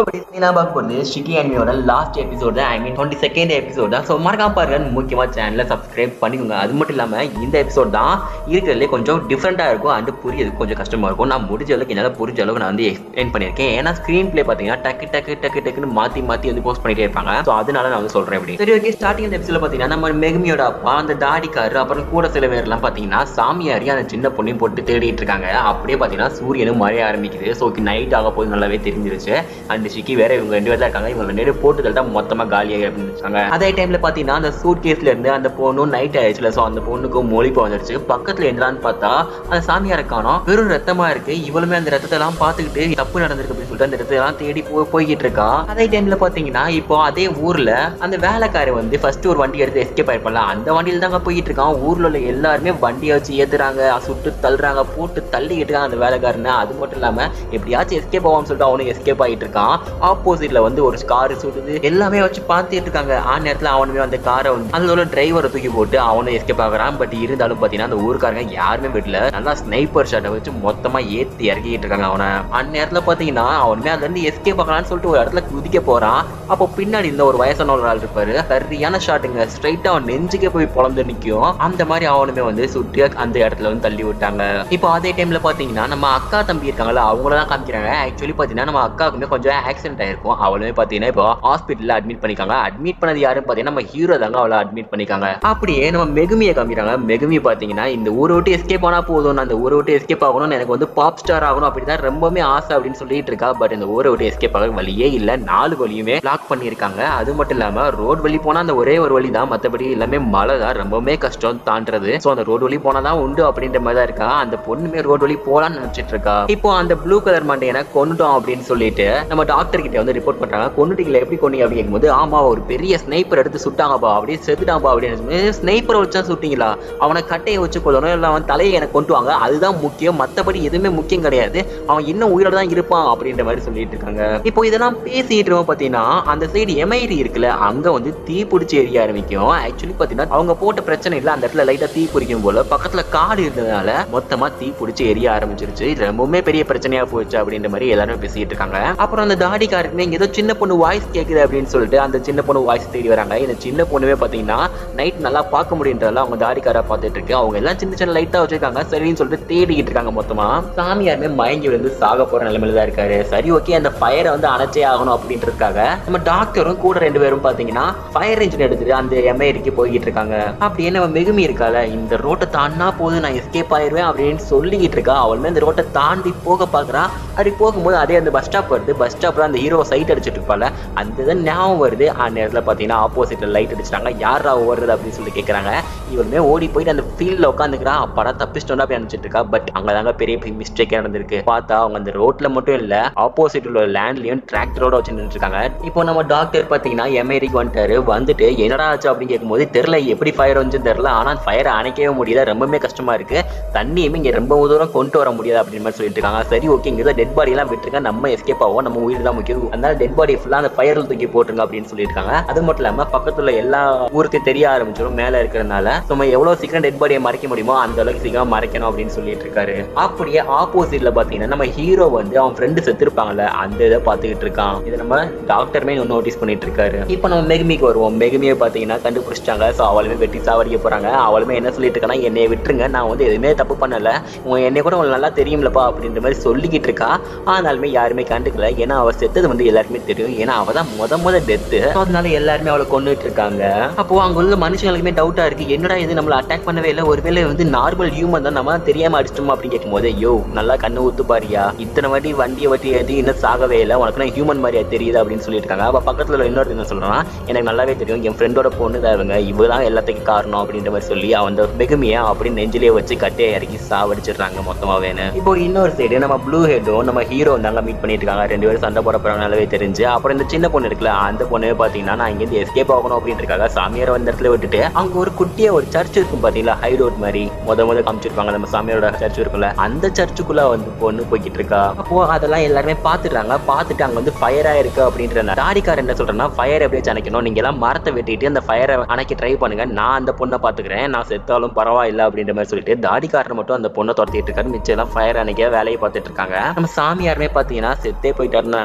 நான் பார்க்க போகிறது ஷிக்கி அனிமியோட லாஸ்ட் எபிசோட் தான் I mean twenty second episode தான் ஸோ மறக்காம பாருங்க முக்கியமாக சேனலை சப்ஸ்கிரைப் பண்ணிக்கோங்க அது மட்டும் இல்லாமல் இந்த எபிசோட் தான் இருக்கிறதுலே கொஞ்சம் டிஃப்ரெண்ட்டாக இருக்கும் அண்ட் புரியது கொஞ்சம் கஷ்டமாக இருக்கும் நான் முடிஞ்ச அளவுக்கு என்னால் புரிஞ்ச அளவுக்கு நான் வந்து எக்ஸ்பிளைன் பண்ணியிருக்கேன் ஏன்னா ஸ்க்ரீன் ப்ளே பார்த்தீங்கன்னா டக்கு டக்கு டக்கு டக்குன்னு மாற்றி மாற்றி வந்து போஸ்ட் பண்ணிட்டே இருப்பாங்க ஸோ அதனால நான் வந்து சொல்கிறேன் அப்படி சரி ஓகே ஸ்டார்டிங் இந்த எபிசோட பார்த்தீங்கன்னா நம்ம மெகுமியோட அப்பா அந்த தாடிக்காரு அப்புறம் கூட சில பேர்லாம் பார்த்தீங்கன்னா சாமியாரி அந்த சின்ன பொண்ணையும் போட்டு தேடிட்டு இருக்காங்க அப்படியே பார்த்தீங்கன்னா சூரியனும் மழைய ஆரம்பிக்குது ஸோ நைட் ஆக போது நல்லாவே தெரிஞ்சிருச்சு அண்ட் ஷிக்கி வேற இவங்க ரெண்டு பேர் தான் இருக்காங்க இவங்க ரெண்டு பேரும் போட்டுகள் தான் மொத்தமாக காலியாகி அப்படின்னு வச்சாங்க அதே டைம்ல பார்த்தீங்கன்னா அந்த சூட் கேஸ்ல இருந்து அந்த பொண்ணும் நைட் ஆயிடுச்சுல ஸோ அந்த பொண்ணுக்கும் மொழிப்பு வந்துருச்சு பக்கத்துல எந்திரான்னு பார்த்தா அந்த சாமியாரை காணோம் வெறும் ரத்தமா இருக்கு இவளுமே அந்த ரத்தத்தை எல்லாம் பார்த்துக்கிட்டு தப்பு நடந்திருக்கு அப்படின்னு சொல்லிட்டு அந்த ரத்தத்தை எல்லாம் தேடி போ போய்கிட்டு இருக்கா அதே டைம்ல பாத்தீங்கன்னா இப்போ அதே ஊர்ல அந்த வேலைக்காரி வந்து ஃபர்ஸ்ட் ஒரு வண்டி எடுத்து எஸ்கேப் ஆயிருப்பாங்க அந்த வண்டியில தாங்க போயிட்டு இருக்கான் ஊர்ல உள்ள எல்லாருமே வண்டியை வச்சு ஏத்துறாங்க சுட்டு தள்ளுறாங்க போட்டு தள்ளிக்கிட்டு இருக்காங்க அந்த வேலைக்காரனை அது மட்டும் இல்லாம எப்படியாச்சும் எஸ்கேப் ஆகும்னு சொல்லிட்டு அவனும் எஸ்கேப் ஆகிட்டு இருக்கான் ஆப்போசிட்ல வந்து ஒரு கார் சுடுது எல்லாமே வச்சு பார்த்துட்டு இருக்காங்க ஆ நேரத்துல அவனுமே அந்த காரை வந்து அதுல உள்ள டிரைவரை தூக்கி போட்டு அவனும் எஸ்கேப் ஆகுறான் பட் இருந்தாலும் பாத்தீங்கன்னா அந்த ஊருக்காரங்க யாருமே விடல நல்லா ஸ்னைப்பர் ஷாட்டை வச்சு மொத்தமா ஏத்தி இறக்கிட்டு இருக்காங்க அவனை அந்நேரத்துல பாத்தீங்கன்னா அவனுமே அதுல இருந்து எஸ்கேப் ஆகலாம்னு சொல்லிட்டு ஒரு இடத்துல குதிக்க போறான் அப்போ பின்னாடி இந்த ஒரு வயசான ஒரு ஆள் இருப்பாரு சரியான ஷாட்டுங்க ஸ்ட்ரைட்டா அவன் நெஞ்சுக்கே போய் பொழந்து நிக்கும் அந்த மாதிரி அவனுமே வந்து சுட்டி அந்த இடத்துல வந்து தள்ளி விட்டாங்க இப்போ அதே டைம்ல பாத்தீங்கன்னா நம்ம அக்கா தம்பி இருக்காங்கல்ல அவங்கள தான் காமிக்கிறாங்க ஆக்சுவலி பாத்தீங்கன்னா நம்ம அக்காவுக்குமே கொஞ்சம் ஆக்சிடென்ட் ஆயிருக்கும் அவளுமே பாத்தீங்கன்னா இப்போ ஹாஸ்பிட்டல்ல அட்மிட் பண்ணிக்காங்க அட்மிட் பண்ணது யாருன்னு பாத்தீங்கன்னா நம்ம ஹீரோ தாங்க அவளை அட்மிட் பண்ணிக்காங்க அப்படியே நம்ம மெகுமியை காமிக்கிறாங்க மெகுமி பாத்தீங்கன்னா இந்த ஊரை விட்டு எஸ்கேப் ஆனா போதும் அந்த ஊரை விட்டு எஸ்கேப் ஆகணும்னு எனக்கு வந்து பாப் ஸ்டார் ஆகணும் அப்படிதான் ரொம்பவுமே ஆசை அப்படின்னு சொல்லிட்டு இருக்கா பட் இந்த ஊரை விட்டு எஸ்கேப் ஆக வழியே இல்ல நாலு வழியுமே பிளாக் பண்ணியிருக்காங்க அது மட்டும் இல்லாம ரோட் வழி போனா அந்த ஒரே ஒரு வழி தான் மத்தபடி எல்லாமே மழை தான் ரொம்பவுமே கஷ்டம் தாண்டறது ஸோ அந்த ரோடு வழி போனா தான் உண்டு அப்படின்ற மாதிரி தான் இருக்கா அந்த பொண்ணுமே ரோடு வழி போலான்னு நினைச்சிட்டு இருக்கா இப்போ அந்த ப்ளூ கலர் மண்டையனை கொண்டுட்டோம் அப்படின்னு சொல்லிட்டு நம்ம டாக்டர் கிட்ட வந்து ரிப்போர்ட் பண்றாங்க கொண்டுட்டீங்களா எப்படி கொண்டீங்க அப்படின்னு கேட்கும்போது ஆமா ஒரு பெரிய ஸ்னைப்பர் எடுத்து சுட்டாங்கப்பா அப்படியே செத்துட்டாங்கப்பா அப்படின்னு ஸ்னைப்பரை வச்சா சுட்டீங்களா அவனை கட்டையை வச்சு கொள்ளணும் இல்லை அவன் தலையை எனக்கு கொண்டு வாங்க அதுதான் முக்கியம் மற்றபடி எதுவுமே முக்கியம் கிடையாது அவன் இன்னும் உயிரோட தான் இருப்பான் அப்படின்ற மாதிரி சொல்லிட்டு இருக்காங்க இப்போ இதெல்லாம் பேசிட்டு இருக்கோம் பார்த்தீங்கன்னா அந்த சைடு எமைரி இருக்குல்ல அங்க வந்து தீ பிடிச்சி எரிய ஆரம்பிக்கும் ஆக்சுவலி பார்த்தீங்கன்னா அவங்க போட்ட பிரச்சனை இல்லை அந்த இடத்துல லைட்டா தீ பிடிக்கும் போல பக்கத்துல காடு இருந்ததுனால மொத்தமா தீ பிடிச்சி எரிய ஆரம்பிச்சிருச்சு இது ரொம்பவுமே பெரிய பிரச்சனையா போச்சு அப்படின்ற மாதிரி எல்லாரும் பேசிட்டு இருக்காங்க அப்புறம் அந்த தாடிக்காரருக்குமே ஏதோ சின்ன பொண்ணு வாய்ஸ் கேக்குது அப்படின்னு சொல்லிட்டு அந்த சின்ன பொண்ணு வாய்ஸ் தேடி வராங்க இந்த சின்ன பொண்ணுமே பாத்தீங்கன்னா நைட் நல்லா பார்க்க முடியுன்றதால அவங்க தாடிக்காரா பார்த்துட்டு இருக்கு அவங்க எல்லாம் சின்ன சின்ன லைட்டா வச்சிருக்காங்க சரின்னு சொல்லிட்டு தேடிக்கிட்டு இருக்காங்க மொத்தமா சாமியாருமே மயங்கி விழுந்து சாக போற நிலைமையில தான் இருக்காரு சரி ஓகே அந்த ஃபயரை வந்து அணைச்சே ஆகணும் அப்படின்றதுக்காக நம்ம டாக்டரும் கூட ரெண்டு பேரும் பாத்தீங்கன்னா ஃபயர் இன்ஜின் எடுத்துட்டு அந்த எம்ஐரிக்கு போய்கிட்டு இருக்காங்க அப்படியே நம்ம மெகுமி இருக்கால இந்த ரோட்டை தாண்டினா போது நான் எஸ்கேப் ஆயிருவேன் அப்படின்னு சொல்லிக்கிட்டு இருக்கா அவளுமே இந்த ரோட்டை தாண்டி போக பாக்குறா அப்படி போகும்போது அதே அந்த பஸ் ஸ்டாப் வருது பஸ் ஸ்டாப்ல அந்த ஹீரோ சைட் அடிச்சிட்டு இருப்பால அந்த இது ஞாபகம் வருது அந்த நேரத்தில் பார்த்தீங்கன்னா ஆப்போசிட்ல லைட் அடிச்சிட்டாங்க யாரா ஓடுறது அப்படின்னு சொல்லி கேட்குறாங்க இவருமே ஓடி போயிட்டு அந்த ஃபீல்டில் உட்காந்துக்கிறா அப்பாடா தப்பிச்சிட்டோம் அப்படி நினைச்சிட்டு இருக்கா பட் அங்கே தாங்க பெரிய மிஸ்டேக் நடந்திருக்கு பார்த்தா அவங்க அந்த ரோட்ல மட்டும் இல்ல ஆப்போசிட் உள்ள லேண்ட்லயும் டிராக்டரோட வச்சு நின்றுட்டு இருக்காங்க இப்போ நம்ம டாக்டர் பார்த்தீங்கன்னா எமேரிக்கு வந்துட்டாரு வந்துட்டு என்னடா ஆச்சு அப்படின்னு கேட்கும்போது தெரியல எப்படி ஃபயர் வந்துச்சு தெரியல ஆனா ஃபயரை அணைக்கவே முடியல ரொம்பவே கஷ்டமா இருக்கு தண்ணியுமே இங்க ரொம்ப தூரம் கொண்டு வர முடியாது அப்படின்னு மாதிரி சொல்லிட்டு இருக்காங்க சரி ஓகே இங்க டெட் பாடி எல்லாம் விட்டுருங்க நம்ம எஸ்கேப் ஆகும் நம்ம உயிர் தான் முக்கியம் அதனால டெட் பாடி ஃபுல்லா அந்த ஃபயர்ல தூக்கி போட்டுருங்க அப்படின்னு சொல்லியிருக்காங்க அது மட்டும் இல்லாம பக்கத்துல எல்லா ஊருக்கும் தெரிய ஆரம்பிச்சிடும் மேல இருக்கிறதுனால நம்ம எவ்வளவு சீக்கிரம் டெட் பாடியை மறைக்க முடியுமோ அந்த அளவுக்கு சீக்கிரம் மறைக்கணும் அப்படின்னு சொல்லிட்டு இருக்காரு அப்படியே ஆப்போசிட்ல பாத்தீங்கன்னா நம்ம ஹீரோ வந்து அவன் ஃப்ரெண்டு செத்துருப்பாங்கல்ல அந்த இதை பாத்துக்கிட்டு இருக்கான் இதை நம்ம டாக்டருமே நோட்டீஸ் பண்ணிட்டு இருக்காரு இப்போ நம்ம மெகுமிக்கு வருவோம் மெகுமியை பாத்தீங்கன்னா கண்டுபிடிச்சிட்டாங்க ஸோ அவளுமே வெட்டி சாவடிக்க போறாங்க அவளுமே என்ன சொல்லிட்டு இருக்கானா என்னைய விட்டுருங்க நான் வந்து எதுவுமே தப்பு பண்ணல உங்க என்னை கூட உங்களுக்கு நல்லா தெரியும்லப்பா அப்படின்ற மாதிரி சொல்லிக்கிட்டு இருக்கா ஆனாலுமே யாருமே கண்டுக்கல ஏன்னா அவ செத்தது வந்து எல்லாருக்குமே தெரியும் ஏன்னா அவ தான் முத முத டெத்து அதனால எல்லாருமே அவளை கொண்டுட்டு இருக்காங்க அப்போ அங்க உள்ள மனுஷங்களுக்குமே டவுட்டா இருக்கு என்னடா இது நம்மள அட்டாக் பண்ணவே இல்லை ஒருவேளை வந்து நார்மல் ஹியூமன் தான் நம்ம தெரியாம அடிச்சிட்டோமா அப்படின்னு கேட்கும்போது யோ நல்லா கண்ணு ஊத்து பாரியா இத்தனை வாட்டி வண்டியை வட்டி ஏற்றி இன்னும் சாகவே இல்லை உனக்கு நான் ஹியூமன் மாதிரியா தெரியுது அப்படின்னு சொல்லிட்டு இருக்காங்க அப்ப பக்கத்துல உள்ள இன்னொரு என்ன சொல்றான்னா எனக்கு நல்லாவே தெரியும் என் ஃப்ரெண்டோட பொண்ணு தான் இவங்க இவ தான் எல்லாத்துக்கும் காரணம் அப்படின்ற மாதிரி சொல்லி அவன் அந்த மெகுமியை அப்படின்னு நெஞ்சிலே வச்சு கட்டையை இறக்கி சாவடிச்சிடுறாங்க மொத்தமாவேன்னு இப்போ இன்னொரு சைடு நம்ம ப்ளூ ஹெட்டும் நம்ம ஹீரோ தாங்க மீட் பண்ணிட்டு இருக்காங்க ரெண்டு பேரும் சண்டை போட போறாங்க நல்லாவே தெரிஞ்சு அப்புறம் இந்த சின்ன பொண்ணு இருக்குல்ல அந்த பொண்ணு பாத்தீங்கன்னா நான் இங்கேருந்து எஸ்கேப் ஆகணும் அப்படின்ட்டு இருக்காங்க சாமியார் வந்த இடத்துல விட்டுட்டு அங்க ஒரு குட்டியா ஒரு சர்ச் இருக்கும் பாத்தீங்களா ஹைடோட் மாதிரி முத முத காமிச்சிருப்பாங்க நம்ம சாமியாரோட சர்ச் இருக்கும்ல அந்த சர்ச்சுக்குள்ள வந்து பொண்ணு போய்கிட்டு இருக்கா அப்போ அதெல்லாம் எல்லாருமே பாத்துடுறாங்க பார்த்துட்டு அங்க வந்து ஃபயரா இருக்கு அப்படின்ற தாடிக்காரர் என்ன சொல்றேன்னா ஃபயர் எப்படியாச்சும் அணைக்கணும் நீங்க எல்லாம் மரத்தை வெட்டிட்டு அந்த ஃபயரை அணைக்க ட்ரை பண்ணுங்க நான் அந்த பொண்ணை பாத்துக்கிறேன் நான் செத்தாலும் பரவாயில்ல அப்படின்ற மாதிரி சொல்லிட்டு தாடிக்காரர் மட்டும் அந்த பொண்ணை துரத்திட்டு இருக்காரு மிச்சம் எல்லாம் ஃபயர் அணைக்க வேலையை பார்த்துட்டு இருக்காங்க நம்ம சாமியாருமே பாத்தீங்கன்னா செத்தே போயிட்டாருன்னு நான்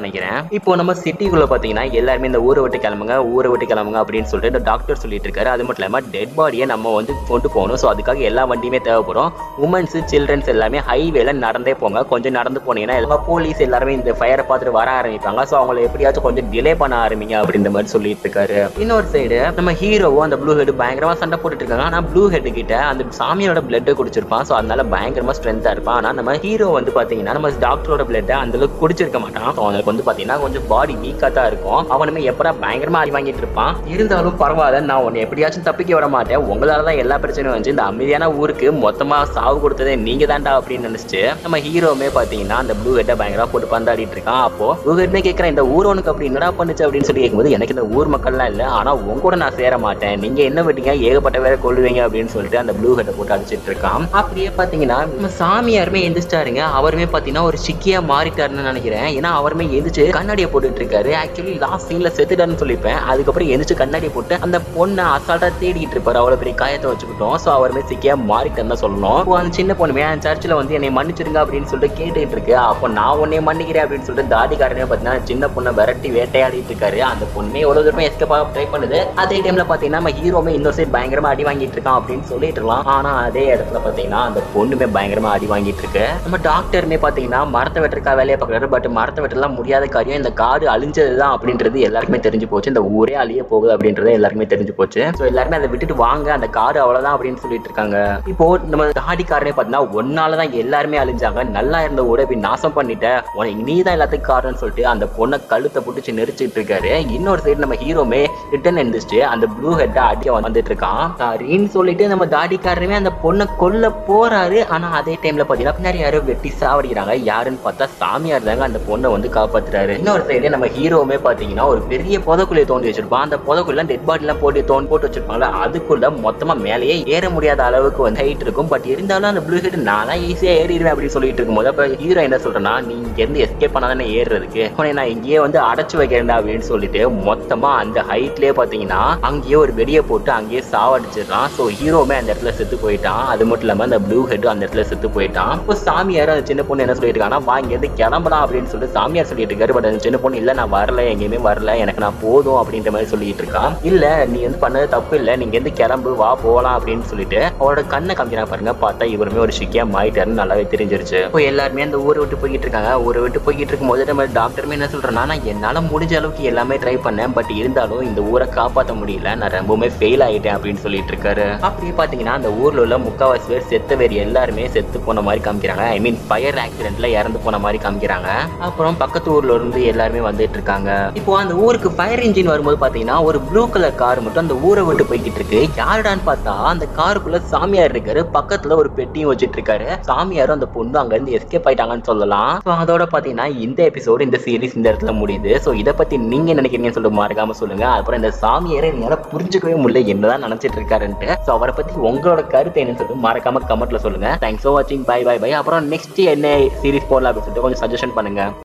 நினைக்கிறேன் இப்போ நம்ம சிட்டிக்குள்ள பாத்தீங்கன்னா எல்லாருமே இந்த ஊரை விட்டு கிளம்புங்க ஊரை விட்டு கிளம்புங்க அப்படின்னு சொல்லிட்டு இந்த டாக்டர் சொல்லிட்டு இருக்காரு அது மட்டும் இல்லாம டெட் பாடியை நம்ம வந்து கொண்டு போகணும் ஸோ அதுக்காக எல்லா வண்டியுமே தேவைப்படும் உமன்ஸ் சில்ட்ரன்ஸ் எல்லாமே ஹைவேல நடந்தே போங்க கொஞ்சம் நடந்து போனீங்கன்னா எல்லா போலீஸ் எல்லாருமே இந்த ஃபயரை பார்த்துட்டு வர ஆரம்பிப்பாங்க ஸோ அவங்களை எப்படியாச்சும் கொஞ்சம் டிலே பண்ண ஆரம்பிங்க அப்படின்ற மாதிரி சொல்லிட்டு இருக்காரு இன்னொரு சைடு நம்ம ஹீரோவும் அந்த ப்ளூ ஹெட் பயங்கரமா சண்டை போட்டுட்டு இருக்காங்க ஆனா ப்ளூ ஹெட் கிட்ட அந்த சாமியோட பிளட் குடிச்சிருப்பான் ஸோ அதனால பயங்கரமா ஸ்ட்ரென்த்தா இருப்பான் ஆனா நம்ம ஹீரோ வந்து பாத்தீங்கன்னா நம்ம டாக்டரோட பிளட் அந்த அளவுக்கு குடிச்சிருக்க மாட்டான் ஸோ அவனுக்கு வந்து பாத்தீங்கன்னா கொஞ்சம் பாடி வீக்கா தான் இருக்கும் அவனுமே எப்படா பயங்கரமா அடி வாங்கிட்டு இருப்பான் இருந்தாலும் பரவாயில்ல நான் உன்னை எப்படியாச்சும் தப்பிக்க விட மாட்டேன் உங்களால தான் எல்லா பிரச்சனையும் வந்து இந்த அமைதியான ஊருக்கு மொத்தமா சாவு கொடுத்ததே நீங்க தான்டா அப்படின்னு நினைச்சிட்டு நம்ம ஹீரோவுமே பாத்தீங்கன்னா அந்த ப்ளூ ஹெட்டை பயங்கரமா போட்டு பந்தாடிட்டு இருக்கான் அப்போ ப்ளூ ஹெட்மே கேட்கறேன் இந்த ஊர் உனக்கு அப்படி என்னடா பண்ணுச்சு அப்படின்னு சொல்லி கேட்கும்போது எனக்கு இந்த ஊர் மக்கள்லாம் இல்ல ஆனா உங்க கூட நான் சேர மாட்டேன் நீங்க என்ன விட்டீங்க ஏகப்பட்ட வேற கொள்ளுவீங்க அப்படின்னு சொல்லிட்டு அந்த ப்ளூ ஹெட்டை போட்டு அடிச்சிட்டு இருக்கான் அப்படியே பாத்தீங்கன்னா நம்ம சாமியாருமே எந்திரிச்சிட்டாருங்க அவருமே பாத்தீங்கன்னா ஒரு சிக்கியா மாறிட்டாருன்னு நினைக்கிறேன் ஏன்னா அவருமே எந்திரிச்சு கண்ணாடியை போட்டுட்டு இருக்காரு ஆக்சுவலி லாஸ்ட் சீன்ல செத்துட்டாருன்னு சொல்லிப்பேன் அதுக்கப்புறம் எந்திரிச்சு கண்ணாடியை போட்டு அந்த பொண்ணை அசால்ட்டா தேடிக்கிட்டு இருப்பாரு அவ்வளவு பெரிய காயத்தை வச்சுக்கிட்டோம் ஸோ அவருமே சிக்கியா மாறிட்டேன்னு தான் சொல்லணும் அப்போ அந்த சின்ன பொண்ணுமே அந்த சர்ச்சில் வந்து என்னை மன்னிச்சிருங்க அப்படின்னு சொல்லிட்டு கேட்டுக்கிட்டு இருக்கு அப்போ நான் உன்னை மன்னிக்கிறேன் அப்படின்னு சொல்லிட்டு தாடிக்காரனே பார்த்தீங்கன்னா சின்ன பொண்ணை விரட்டி வேட்டையாடிட்டு இருக்காரு அந்த பொண்ணே எவ்வளவு தூரமே எஸ்கேப் ஆக ட்ரை பண்ணுது அதே டைம்ல பாத்தீங்கன்னா நம்ம ஹீரோமே இன்னொரு சைடு பயங்கரமா அடி வாங்கிட்டு இருக்கான் அப்படின்னு சொல்லிட்டு இருக்கலாம் ஆனா அதே இடத்துல பாத்தீங்கன்னா அந்த பொண்ணுமே பயங்கரமா அடி வாங்கிட்டு இருக்கு நம்ம டாக்டருமே பாத்தீங்கன்னா மரத்தை வெட்டுறக்கா வேலையை பார்க்குறாரு பட் மரத்தை வெட்டலாம் முடியாத காரியம் இந்த காடு அழிஞ்சதுதான் அப்படின்றது எல்லாருக்குமே தெரிஞ்சு போச்சு இந்த ஊரே அழிய போகுது அப்படின்றது எல்லாருக்குமே தெரிஞ்சு போச்சு ஸோ எல்லாருமே அதை விட்டுட்டு வாங்க அந்த காடு அவ்வளவுதான் அப்படின்னு சொல்லிட்டு இருக்காங்க இப்போ நம்ம தாடிக்காரனே பார்த்தீங்கன்னா ஒன்னால தான் எல்லாருமே அழிஞ்சாங்க நல்லா இருந்த ஊரை இப்படி நாசம் பண்ணிட்ட உனக்கு நீ தான் எல்லாத்துக்கும் காரணம்னு சொல்லிட்டு அந்த பொண்ணை கழுத்தை பிடிச்சி நெரிச்சிட்டு இருக்காரு இன்னொரு சைடு நம்ம ஹீரோமே ரிட்டன் எழுந்திரிச்சு அந்த ப்ளூ ஹெட்டை அடிக்க வந்துட்டு இருக்கான் சாரின்னு சொல்லிட்டு நம்ம தாடிக்காரருமே அந்த பொண்ணை கொல்ல போறாரு ஆனா அதே டைம்ல பாத்தீங்கன்னா பின்னாடி யாரோ வெட்டி சாவடிக்கிறாங்க யாருன்னு பார்த்தா சாமியார் தாங்க அந்த பொண்ணை வந்து காப்பாத்துறாரு இன்னொரு சைடு நம்ம ஹீரோவுமே பாத்தீங்கன்னா ஒரு பெரிய புதக்குள்ளையை தோண்டி வச்சிருப்பான் அந்த புதக்குள்ள டெட் பாடி எல்லாம் போட்டு தோண்டி போட்டு வச்சிருப்பாங்கல்ல அதுக்குள்ள மொத்தமா மேலேயே ஏற முடியாத அளவுக்கு வந்து ஹைட் இருக்கும் பட் இருந்தாலும் அந்த ப்ளூ ஹெட் நான் தான் ஈஸியா ஏறிடுவேன் அப்படின்னு சொல்லிட்டு இருக்கும்போது அப்ப ஹீரோ என்ன சொல்றேன்னா நீ இங்க இருந்து எஸ்கேப் பண்ணாதானே ஏறுறதுக்கு உன்னை நான் இங்கேயே வந்து அடைச்சு வைக்கிறேன்டா அப்படின்னு சொல்லிட்டு மொத்தமா அந்த ஹைட்லயே பாத்தீங்கன்னா அங்கேயே ஒரு வெடியை போட்டு அங்கேயே சாவடிச்சிடறான் ஸோ ஹீரோமே அந்த இடத்துல செத்து போயிட்டான் அது மட்டும் இல்லாம அந்த ப்ளூ ஹெட் அந்த இடத்துல செத்து போயிட்டான் இப்போ சாமியார் அந்த சின்ன பொண்ணு என்ன சொல்லிட்டு இருக்காங்கன்னா வா இங்க இருந்து கிளம்பலாம் அப்படின்னு சொல்லிட்டு சாமியார் சொல்லிட்டு இருக்காரு பட் அந்த சின்ன பொண்ணு இல்ல நான் வரல எங்கேயுமே வரல எனக்கு நான் போதும் அப்படின்ற மாதிரி சொல்லிட்டு இருக்கான் இல்ல நீ வந்து பண்ணது தப்பு இல்ல நீங்க இருந்து கிளம்பு வா போகலாம் அப்படின்னு சொல்லிட்டு அவரோட கண்ணை காமிக்கிறா பாருங்க பார்த்தா இவருமே ஒரு சிக்கியா மாயிட்டாருன்னு நல்லாவே தெரிஞ்சிருச்சு இப்போ எல்லாருமே அந்த ஊரை விட்டு போய்கிட்டு இருக்காங்க ஊரை விட்டு போய்கிட்டு இருக்கும்போது நம்ம டாக்டருமே என்ன சொல்றேன்னா நான் என்னால முடிஞ்ச அளவுக்கு எல்லாமே ட்ரை பண்ணேன் பட் இருந்தாலும் இந்த ஊரை காப்பாற்ற முடியல நான் ரொம்பவுமே ஃபெயில் ஆயிட்டேன் அப்படின்னு சொல்லிட்டு இருக்காரு அப்படியே பாத்தீங்கன்னா அந்த ஊர்ல உள்ள முக்காவாசி பேர் செத்த வேறு எல்லாருமே செத்து போன மாதிரி காமிக்கிறாங்க ஐ மீன் ஃபயர் ஆக்சிடென்ட்ல இறந்து போன மாதிரி காமிக்கிறாங்க அப்புறம் பக்கத்து ஊர்ல இருந்து எல்லாருமே வந்துட்டு இருக்காங்க இப்போ அந்த ஊருக்கு ஃபயர் இன்ஜின் வரும்போது பாத்தீங்கன்னா ஒரு ப்ளூ கலர் கார் மட்டும் அந்த ஊரை விட்டு போய்கிட்டு இருக்கு யாருடான்னு பார்த்தா அந்த காருக்குள்ள சாமியார் இருக்காரு பக்கத்துல ஒரு பெட்டியும் வச்சிட்டு இருக்காரு சாமியாரும் அந்த பொண்ணு அங்க இருந்து எஸ்கேப் ஆயிட்டாங்கன்னு சொல்லலாம் ஸோ அதோட பாத்தீங்கன்னா இந்த எபிசோடு இந்த சீரிஸ் இந்த இடத்துல முடியுது ஸோ இதை பத்தி நீங்க நினைக்கிறீங்கன்னு சொல்லிட்டு மறக்காம சொல்லுங்க அப்புறம் இந்த சாமியாரை என்னால புரிஞ்சுக்கவே முடியல என்னதான் நினைச்சிட்டு இருக்காருன்ட்டு ஸோ அவரை பத்தி உங்களோட கருத்து என்னன்னு சொல்லிட்டு மறக்காம கமெண்ட்ல சொல்லுங்க தேங்க்ஸ் ஃபார் வாட்சிங் பை பை பை அப்புறம் நெக்ஸ்ட் என்ன சீரிஸ் போடலாம் அப்படின்னு சொல்லிட்டு கொஞ்சம் சஜஷன் பண்ணுங்க